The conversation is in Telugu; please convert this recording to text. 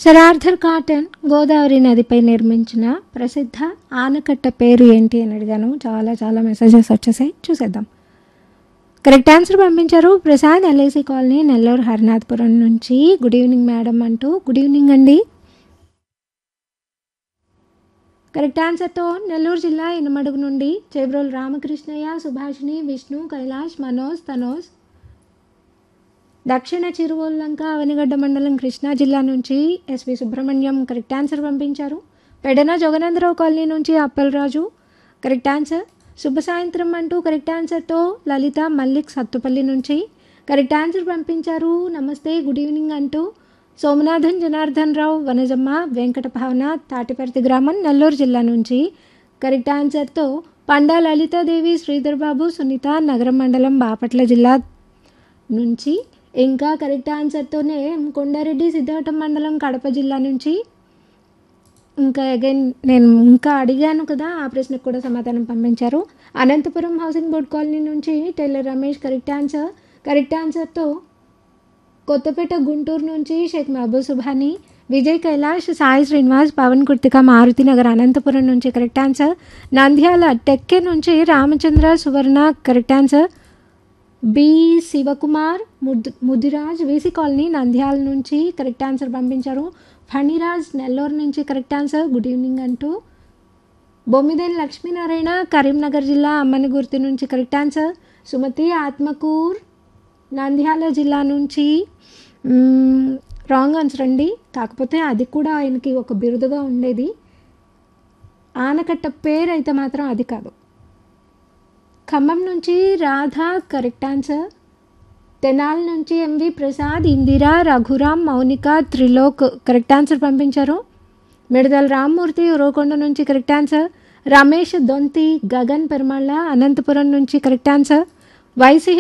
సర్ ఆర్థర్ కాటన్ గోదావరి నదిపై నిర్మించిన ప్రసిద్ధ ఆనకట్ట పేరు ఏంటి అని అడిగాను చాలా చాలా మెసేజెస్ వచ్చేసాయి చూసేద్దాం కరెక్ట్ ఆన్సర్ పంపించారు ప్రసాద్ ఎల్ఐసి కాలనీ నెల్లూరు హరినాథపురం నుంచి గుడ్ ఈవినింగ్ మేడం అంటూ గుడ్ ఈవినింగ్ అండి కరెక్ట్ ఆన్సర్తో నెల్లూరు జిల్లా ఇనమడుగు నుండి చేబ్రోలు రామకృష్ణయ్య సుభాషిణి విష్ణు కైలాష్ మనోజ్ తనోజ్ దక్షిణ చిరువల్లంక అవనిగడ్డ మండలం కృష్ణా జిల్లా నుంచి ఎస్వి సుబ్రహ్మణ్యం కరెక్ట్ ఆన్సర్ పంపించారు పెడన జగనేంద్రరావు కాలనీ నుంచి అప్పలరాజు కరెక్ట్ ఆన్సర్ శుభ సాయంత్రం అంటూ కరెక్ట్ ఆన్సర్తో లలిత మల్లిక్ సత్తుపల్లి నుంచి కరెక్ట్ ఆన్సర్ పంపించారు నమస్తే గుడ్ ఈవినింగ్ అంటూ సోమనాథన్ జనార్దన్ రావు వనజమ్మ వెంకట భావన తాటిపర్తి గ్రామం నెల్లూరు జిల్లా నుంచి కరెక్ట్ ఆన్సర్తో పండా లలితాదేవి శ్రీధర్ బాబు సునీత నగరం మండలం బాపట్ల జిల్లా నుంచి ఇంకా కరెక్ట్ ఆన్సర్తోనే కొండారెడ్డి సిద్ధార్థం మండలం కడప జిల్లా నుంచి ఇంకా అగైన్ నేను ఇంకా అడిగాను కదా ఆ ప్రశ్నకు కూడా సమాధానం పంపించారు అనంతపురం హౌసింగ్ బోర్డ్ కాలనీ నుంచి tailor Ramesh correct answer correct ఆన్సర్తో కొత్తపేట గుంటూరు నుంచి షేక్ మహబూబ్ సుభాని విజయ్ కైలాష్ సాయి శ్రీనివాస్ పవన్ కుర్తిక మారుతి నగర్ అనంతపురం నుంచి కరెక్ట్ ఆన్సర్ నంద్యాల టెక్కే నుంచి Ramachandra Suvarna correct answer B Sivakumar ముద్ ముదిరాజ్ వీసీ కాలనీ నంద్యాల నుంచి కరెక్ట్ ఆన్సర్ పంపించారు ఫణిరాజ్ నెల్లూరు నుంచి కరెక్ట్ ఆన్సర్ గుడ్ ఈవినింగ్ అంటూ బొమ్మిదేని లక్ష్మీనారాయణ కరీంనగర్ జిల్లా అమ్మనిగుర్తి నుంచి కరెక్ట్ ఆన్సర్ సుమతి ఆత్మకూర్ నంద్యాల జిల్లా నుంచి రాంగ్ ఆన్సర్ అండి కాకపోతే అది కూడా ఆయనకి ఒక బిరుదుగా ఉండేది ఆనకట్ట పేరు అయితే మాత్రం అది కాదు ఖమ్మం నుంచి రాధా కరెక్ట్ ఆన్సర్ తెనాల్ నుంచి MV Prasad Indira Raghuram Mounika Trilok correct answer పంపించారు మిడదల రామ్మూర్తి ఉరవకొండ నుంచి కరెక్ట్ ఆన్సర్ రమేష్ దొంతి గగన్ పెరుమళ్ళ అనంతపురం నుంచి కరెక్ట్ ఆన్సర్ వైసీ